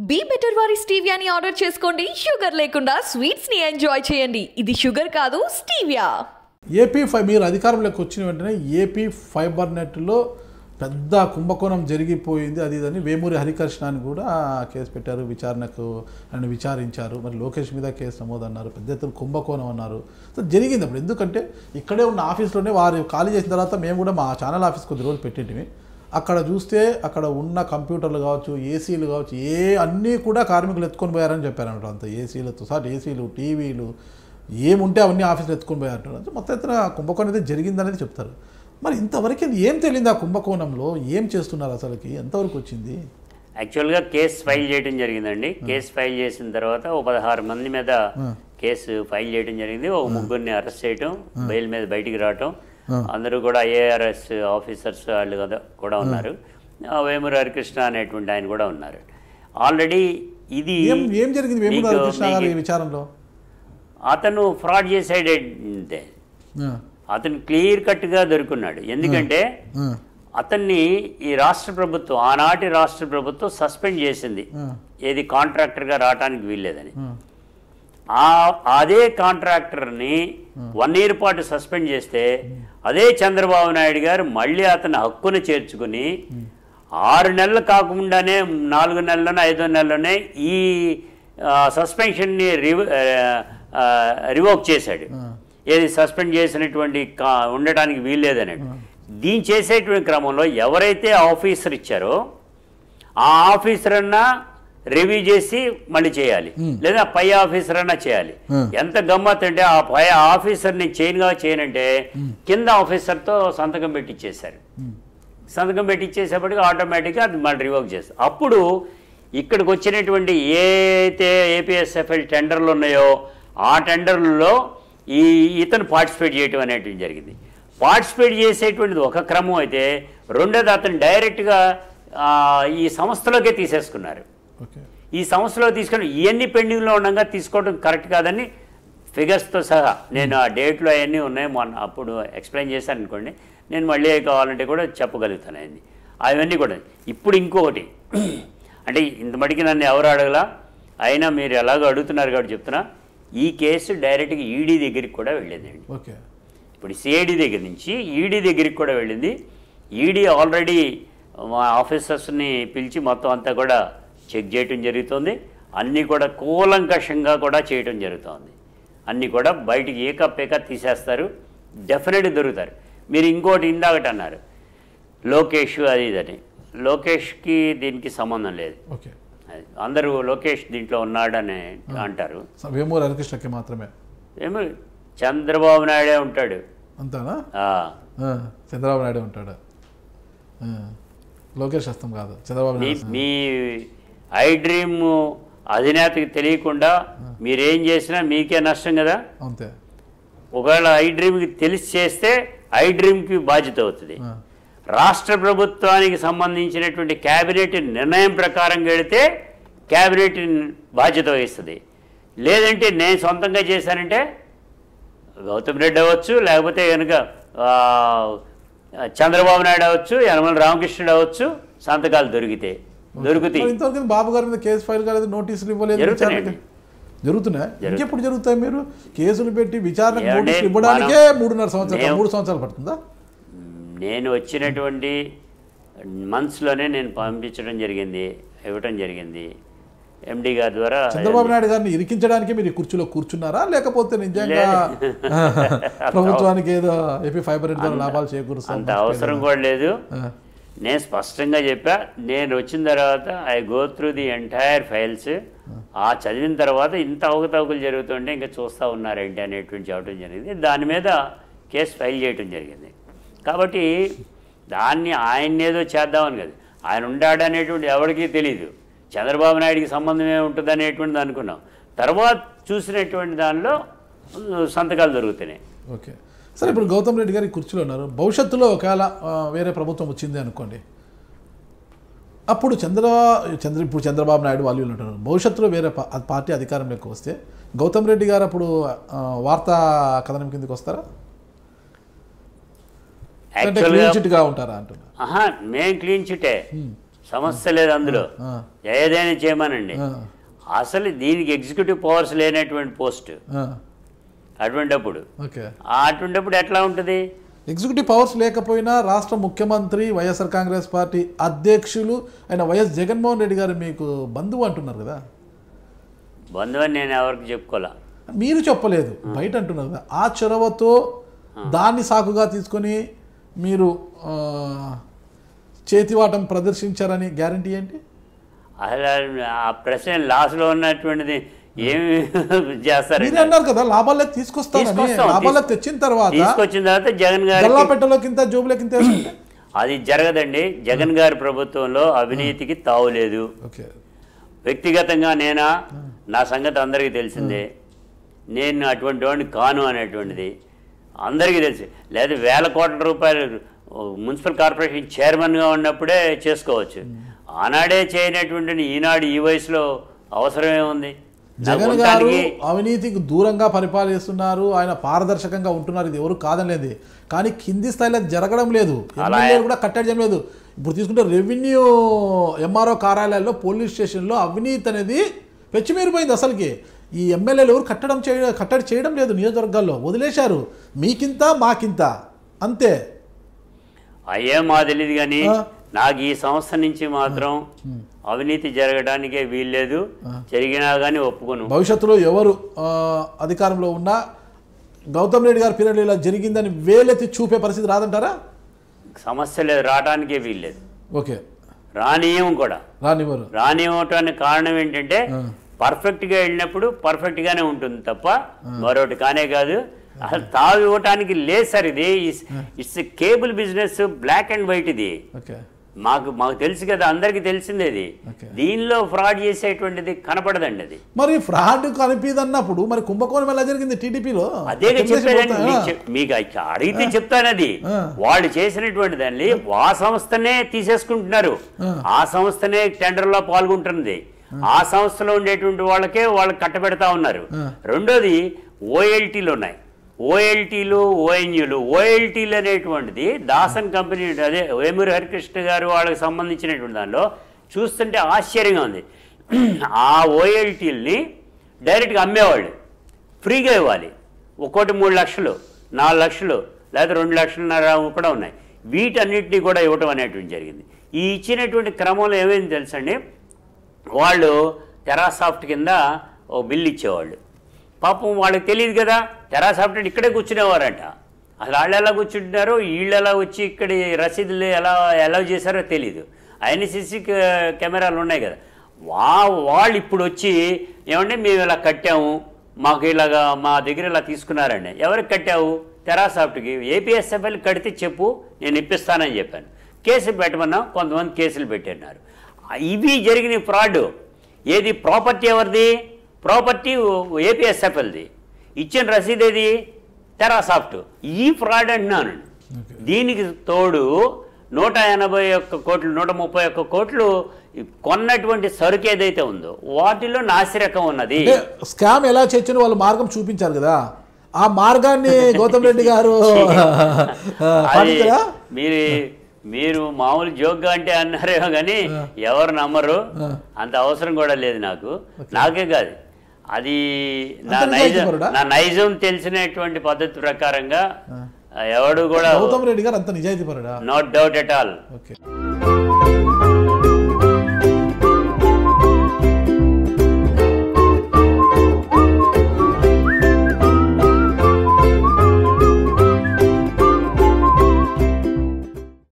Be better వారి స్టీవియాని order చేసుకోండి షుగర్ లేకుండా స్వీట్స్ ని ఎంజాయ్ చేయండి ఇది షుగర్ కాదు స్టీవియా ఏపీ ఫై మీరు అధికారంలోకి వచ్చిన వెంటనే ఏపీ ఫైబర్ నెట్లో పెద్ద కుంభకోణం జరిగిపోయింది అది ఇదని వేమూరి హరికృష్ణ అని కూడా కేసు పెట్టారు విచారణకు ఆయన విచారించారు మరి లోకేష్ మీద కేసు నమోదు అన్నారు పెద్ద ఎత్తున కుంభకోణం అన్నారు సో జరిగింది అప్పుడు ఎందుకంటే ఇక్కడే ఉన్న ఆఫీస్లోనే వారు ఖాళీ చేసిన తర్వాత మేము కూడా మా ఛానల్ ఆఫీస్ కొద్ది రోజులు పెట్టింటివి అక్కడ చూస్తే అక్కడ ఉన్న కంప్యూటర్లు కావచ్చు ఏసీలు కావచ్చు ఏ అన్నీ కూడా కార్మికులు ఎత్తుకొని పోయారని చెప్పారన్నమాట అంత ఏసీలతో సార్ ఏసీలు టీవీలు ఏముంటే అవన్నీ ఆఫీసులు ఎత్తుకొని పోయారు అంటే మొత్తం ఎత్తున కుంభకోణం అయితే జరిగిందనేది చెప్తారు మరి ఇంతవరకు ఏం తెలియదు ఆ కుంభకోణంలో ఏం చేస్తున్నారు అసలుకి ఎంతవరకు వచ్చింది యాక్చువల్గా కేసు ఫైల్ చేయడం జరిగిందండి కేసు ఫైల్ చేసిన తర్వాత ఒక పదహారు మంది మీద కేసు ఫైల్ చేయడం జరిగింది ఒక ముగ్గురిని అరెస్ట్ చేయటం బెయిల్ మీద బయటికి రావటం అందరూ కూడా ఐఏఆర్ఎస్ ఆఫీసర్స్ వాళ్ళు కదా కూడా ఉన్నారు ఆ వేమూరి హరికృష్ణ అనేటువంటి ఆయన కూడా ఉన్నారు ఆల్రెడీ ఇది ఏం ఏం జరిగింది వేమూరు మీకు- హరికృష్ణ గారి మీకు- విచారంలో అతను ఫ్రాడ్ చేసాడే అంతే ఆ, అతను క్లియర్ కట్గా దొరుకున్నాడు ఎందుకంటే ఆ, అతన్ని ఈ రాష్ట్ర ప్రభుత్వం ఆనాటి రాష్ట్ర ప్రభుత్వం సస్పెండ్ చేసింది ఆ, ఏది కాంట్రాక్టర్గా రావడానికి వీల్లేదని ఆ, ఆ అదే కాంట్రాక్టర్ని వన్ ఇయర్ పాటు సస్పెండ్ చేస్తే అదే చంద్రబాబు నాయుడు గారు మళ్ళీ అతని హక్కును చేర్చుకుని ఆరు నెలలు కాకుండానే నాలుగు నెలలోనే ఐదో నెలలోనే ఈ సస్పెన్షన్ని రివ్ రివోక్ చేశాడు ఏది సస్పెండ్ చేసినటువంటి కా ఉండటానికి వీల్లేదన్నట్టు దీన్ని చేసేటువంటి క్రమంలో ఎవరైతే ఆఫీసర్ ఇచ్చారో ఆ ఆఫీసర్ అన్నా రివ్యూ చేసి మళ్ళీ చేయాలి లేదా పై ఆఫీసర్ అన్నా చేయాలి ఎంత గమ్మత్ అంటే ఆ పై ఆఫీసర్ని చేయనుగా చేయనంటే కింద ఆఫీసర్తో సంతకం పెట్టించేశారు సంతకం పెట్టించేసేపటికి ఆటోమేటిక్గా అది మళ్ళీ రివోక్ చేస్తారు అప్పుడు ఇక్కడికి వచ్చినటువంటి ఏ అయితే ఏపీఎస్ఎఫ్ఎల్ టెండర్లు ఉన్నాయో ఆ టెండర్లలో ఈ ఇతను పార్టిసిపేట్ చేయటం అనేటువంటి జరిగింది పార్టిసిపేట్ చేసేటువంటిది ఒక క్రమం అయితే రెండోది అతను డైరెక్ట్గా ఆ, ఈ సంస్థలోకే తీసేసుకున్నారు ఓకే ఈ సంస్థలో తీసుకొని ఇవన్నీ పెండింగ్లో ఉండగా తీసుకోవడం కరెక్ట్ కాదని ఫిగర్స్తో సహా నేను ఆ డేట్లో అవన్నీ ఉన్నాయి మొన్న అప్పుడు ఎక్స్ప్లెయిన్ చేశాను అనుకోండి నేను మళ్ళీ కావాలంటే కూడా చెప్పగలుగుతాను అవన్నీ అవన్నీ కూడా ఇప్పుడు ఇంకొకటి అంటే ఇంత మటుకి నన్ను ఎవరు అడగలా అయినా మీరు ఎలాగో అడుగుతున్నారు కాబట్టి చెప్తున్నా ఈ కేసు డైరెక్ట్గా ఈడీ దగ్గరికి కూడా వెళ్ళేదండి ఓకే ఇప్పుడు సిఐడి దగ్గర నుంచి ఈడీ దగ్గరికి కూడా వెళ్ళింది ఈడీ ఆల్రెడీ మా ఆఫీసర్స్ని పిలిచి మొత్తం అంతా కూడా చెక్ చేయటం జరుగుతుంది అన్నీ కూడా కూలంకషంగా కూడా చేయటం జరుగుతుంది అన్నీ కూడా బయటికి ఏకప్పేక తీసేస్తారు డెఫినెట్గా దొరుకుతారు మీరు ఇంకోటి ఇందాకటి అన్నారు లోకేష్ అది ఇదని లోకేష్కి దీనికి సంబంధం లేదు ఓకే అది అందరూ లోకేష్ దీంట్లో ఉన్నాడని అంటారు స- వేమూరు హరికృష్ణకి మాత్రమే ఏమో చంద్రబాబు నాయుడే ఉంటాడు అంతేనా ఆ. ఆ, చంద్రబాబు నాయుడు ఉంటాడు ఆ, లోకేష్ హస్తం కాదు చంద్రబాబు మీ నాయుడు మీ ఐ డ్రీమ్ అధినేతకి తెలియకుండా మీరేం చేసినా మీకే నష్టం కదా అంతే ఒకవేళ ఐ డ్రీమ్కి తెలిసి చేస్తే ఐ డ్రీమ్కి బాధ్యత అవుతుంది ఆ, రాష్ట్ర ప్రభుత్వానికి సంబంధించినటువంటి క్యాబినెట్ నిర్ణయం ప్రకారం వెళితే క్యాబినెట్ బాధ్యత వహిస్తుంది లేదంటే నేను సొంతంగా చేశానంటే గౌతమ్ రెడ్డి అవ్వచ్చు లేకపోతే కనుక ఆ, చంద్రబాబు నాయుడు అవ్వచ్చు యనమల రామకృష్ణుడు అవ్వచ్చు సంతకాలు దొరికితే దొరుకుతాయి మరి ఇంతవరకు బాబు గారి మీద కేసు ఫైల్ కాలేదు నోటీసులు ఇవ్వలేదు జరుగుతున్నాయండి. విచారణకి. జరుగుతున్నాయి ఇంకెప్పుడు జరుగుతాయి మీరు కేసులు పెట్టి విచారణకు ఏమండి, నోటీసులు ఇవ్వడానికే మనం- మూడున్నర సంవత్సరాలు మేము- మూడు సంవత్సరాలు పడుతుందా నేను వచ్చినటువంటి మంత్స్లోనే నేను పంపించడం జరిగింది ఇవ్వటం జరిగింది ఎండి గారి ద్వారా చంద్రబాబు నాయుడు గారిని ఇరికించడానికి మీరు ఈ కుర్చీలో కూర్చున్నారా లేకపోతే నిజంగా ప్రభుత్వానికి ఏదో ఏపీ ఫైబర్ నెట్ ద్వారా లాభాలు చేకూరుస్తాం అంత అవసరం కూడా లేదు ఆ, నేను స్పష్టంగా చెప్పా నేను వచ్చిన తర్వాత I go through the entire files ఆ చదివిన తర్వాత ఇంత అవకతవకలు జరుగుతుంటే ఇంకా చూస్తూ ఉన్నారేంటి అనేటువంటి చెప్పడం జరిగింది దాని మీద కేసు ఫైల్ చేయడం జరిగింది కాబట్టి దాన్ని ఆయన ఏదో చేద్దామని కదా ఆయన ఉండాడు అనేటువంటి ఎవరికీ తెలియదు చంద్రబాబు నాయుడికి సంబంధం ఏముంటుంది అనేటువంటిది అనుకున్నాం తర్వాత చూసినటువంటి దానిలో ఉ, సంతకాలు దొరుకుతున్నాయి ఓకే సరే ఇప్పుడు గౌతమ్ రెడ్డి గారు ఈ కుర్చీలో ఉన్నారు భవిష్యత్తులో ఒకవేళ ఆ, వేరే ప్రభుత్వం వచ్చింది అనుకోండి అప్పుడు చంద్ర చంద్ర ఇప్పుడు చంద్రబాబు నాయుడు వాళ్ళు వీళ్ళు ఉంటారు భవిష్యత్తులో వేరే పా- పార్టీ అధికారంలోకి వస్తే గౌతమ్ రెడ్డి గారు అప్పుడు ఆ, వార్తా కథనం కిందకి వస్తారా అంటే యాక్చువల్గా క్లీన్ చిట్గా ఉంటారా అంటున్నా ఆహా మేము క్లీన్ చిటే సమస్య లేదు అందులో ఆ, ఏదైనా చేయమనండి ఆ, అసలు దీనికి ఎగ్జిక్యూటివ్ పవర్స్ లేనటువంటి పోస్ట్ ఆ, అటువంటప్పుడు ఓకే ఆ అటువంటప్పుడు ఎట్లా ఉంటుంది ఎగ్జిక్యూటివ్ పవర్స్ లేకపోయినా రాష్ట్ర ముఖ్యమంత్రి వైఎస్ఆర్ కాంగ్రెస్ పార్టీ అధ్యక్షులు అయిన వైఎస్ జగన్మోహన్ రెడ్డి గారు మీకు బంధువు అంటున్నారు కదా బంధువని నేను ఎవరికి చెప్పుకోలే మీరు చెప్పలేదు బయట అంటున్నారు కదా ఆ చొరవతో దాన్ని సాకుగా తీసుకొని మీరు ఆ, చేతివాటం ప్రదర్శించారని గ్యారంటీ ఏంటి అసలు ఆ ప్రశ్న లాస్లో ఉన్నటువంటిది ఏమి చేస్తారండి మీరే అన్నారు కదా లాభాలకు తీసుకొస్తానని తీసుకొస్తాం. లాభాలకు తెచ్చిన తర్వాత తీసుకొచ్చిన తర్వాత జగన్ గారికి గల్లాపెట్టలోకింత జోబులకింత వేసుకుంటే అది జరగదండి జగన్ గారి ప్రభుత్వంలో అవినీతికి తావు లేదు ఓకే వ్యక్తిగతంగా నేనా నా సంగతి అందరికీ తెలిసిందే నేను అటువంటి వాడిని కాను అనేటువంటిది అందరికీ తెలుసు లేదా వేల కోట్ల రూపాయలు ఓ, మున్సిపల్ కార్పొరేషన్ చైర్మన్గా ఉన్నప్పుడే చేసుకోవచ్చు ఆనాడే చేయనటువంటి ఈనాడు ఈ వయసులో అవసరమే ఉంది నాకు జగన్ గారు ఉండటానికి అవినీతికి దూరంగా పరిపాలిస్తున్నారు ఆయన పారదర్శకంగా ఉంటున్నారు ఇది ఎవరు కాదనలేదు కానీ కింది స్థాయిలో అది జరగడం లేదు అలా- ఎమ్మెల్యేలు కూడా కట్టడి చేయడం లేదు ఇప్పుడు తీసుకుంటే రెవెన్యూ ఎంఆర్ఓ కార్యాలయాల్లో పోలీస్ స్టేషన్లో అవినీతి అనేది పెచ్చిమీరిపోయింది అసలుకి ఈ ఎమ్మెల్యేలు ఎవరు కట్టడం చేయ కట్టడి చేయడం లేదు నియోజకవర్గాల్లో వదిలేశారు మీకింత మాకింత అంతే అయ్యే మా తెలియదు కానీ ఆ. నాకు ఈ సంస్థ నుంచి మాత్రం అవినీతి జరగడానికే వీల్లేదు జరిగినా కానీ ఒప్పుకోను భవిష్యత్తులో ఎవరు ఆ, అధికారంలో ఉన్నా గౌతమ్ రెడ్డి గారి పీరియడ్లో ఇలా జరిగిందని వేలెత్తి చూపే పరిస్థితి రాదంటారా సమస్య లేదు రావడానికే వీల్లేదు ఓకే రానియం కూడా రానివ్వరు రానివ్వటానికి కారణం ఏంటంటే పర్ఫెక్ట్గా వెళ్ళినప్పుడు పర్ఫెక్ట్గానే ఉంటుంది తప్ప మరొకటి కానే కాదు అసలు తావు ఇవ్వటానికి లేదు సార్ ఇది it's cable business black and white ఇది ఓకే మాకు మాకు తెలుసు కదా అందరికీ తెలిసిందే ఇది Okay. దీనిలో ఫ్రాడ్ చేసేటువంటిది కనపడదండి అది మరి ఫ్రాడ్ కనిపిదన్నప్పుడు మరి కుంభకోణం ఎలా జరిగింది టీడీపీలో అదే చెప్పేదండి మీకు చెప్- మీకు అచ్చ- అడిగితే చెప్తాను అది ఆ. వాళ్ళు చేసినటువంటి దాన్ని ఆ సంస్థనే తీసేసుకుంటున్నారు ఆ సంస్థనే టెండర్ లో పాల్గొంటుంది ఆ సంస్థలో ఉండేటువంటి వాళ్ళకే వాళ్ళకి కట్టబెడతా ఉన్నారు రెండోది ఓఎల్టీలు ఉన్నాయి ఓఎల్టీలు ఓఎన్యూలు ఓఎల్టీలు అనేటువంటిది దాసన్ కంపెనీ అదే వేమూరి హరికృష్ణ గారు వాళ్ళకి సంబంధించినటువంటి దానిలో చూస్తుంటే ఆశ్చర్యంగా ఉంది ఆ ఓఎల్టీల్ని డైరెక్ట్గా అమ్మేవాళ్ళు ఫ్రీగా ఇవ్వాలి ఒక్కోటి మూడు లక్షలు నాలుగు లక్షలు లేదా రెండు లక్షలన్నర కూడా ఉన్నాయి వీటన్నిటిని కూడా ఇవ్వటం అనేటువంటి జరిగింది ఈ ఇచ్చినటువంటి క్రమంలో ఏమైంది తెలుసండి వాళ్ళు టెరాసాఫ్ట్ కింద ఓ బిల్లు ఇచ్చేవాళ్ళు పాపం వాళ్ళకి తెలియదు కదా టెరాసాఫ్ట్ అంటే ఇక్కడే కూర్చునేవారంట అసలు వాళ్ళు ఎలా కూర్చుంటున్నారో వీళ్ళు ఎలా వచ్చి ఇక్కడ ఈ రసీదులు ఎలా ఎలా చేశారో తెలియదు అవన్నీ సీసీ కెమెరాలు ఉన్నాయి కదా వా వాళ్ళు ఇప్పుడు వచ్చి ఏమంటే మేము ఇలా కట్టాము మాకు ఇలాగా మా దగ్గర ఇలా తీసుకున్నారండి ఎవరికి కట్టావు టెరాసాఫ్ట్కి ఏపీఎస్ఎఫ్ఎల్ కడితే చెప్పు నేను ఇప్పిస్తానని చెప్పాను కేసు పెట్టమన్నా కొంతమంది కేసులు పెట్టన్నారు ఇవి జరిగిన ఫ్రాడ్ ఏది ప్రాపర్టీ ఎవరిది ప్రాపర్టీ ఏపీఎస్ఎఫ్ఎల్ది ఇచ్చిన రసీదు ఏది టెరాసాఫ్ట్ ఈ ఫ్రాడ్ అంటున్నాను దీనికి తోడు నూట ఎనభై ఒక్క కోట్లు నూట ముప్పై ఒక్క కోట్లు కొన్నటువంటి సరుకు ఏదైతే ఉందో వాటిలో నాసిరకం ఉన్నది అంటే స్కామ్ ఎలా చేయొచ్చని వాళ్ళు మార్గం చూపించారు కదా ఆ మార్గాన్ని గౌతమ్ రెడ్డి గారు అది పాటించారా మీరు మీరు మామూలు జోక్గా అంటే అన్నారేమో కానీ ఎవరు నమ్మరు అంత అవసరం కూడా లేదు నాకు నాకే కాదు అది నా అంత నైజం నిజాయితీపరుడా? నా నైజం తెలిసినటువంటి పద్ధతి ప్రకారంగా ఎవడు కూడా గౌతమ్ రెడ్డి గారు అంత నిజాయితీ పరుడా not doubt at all okay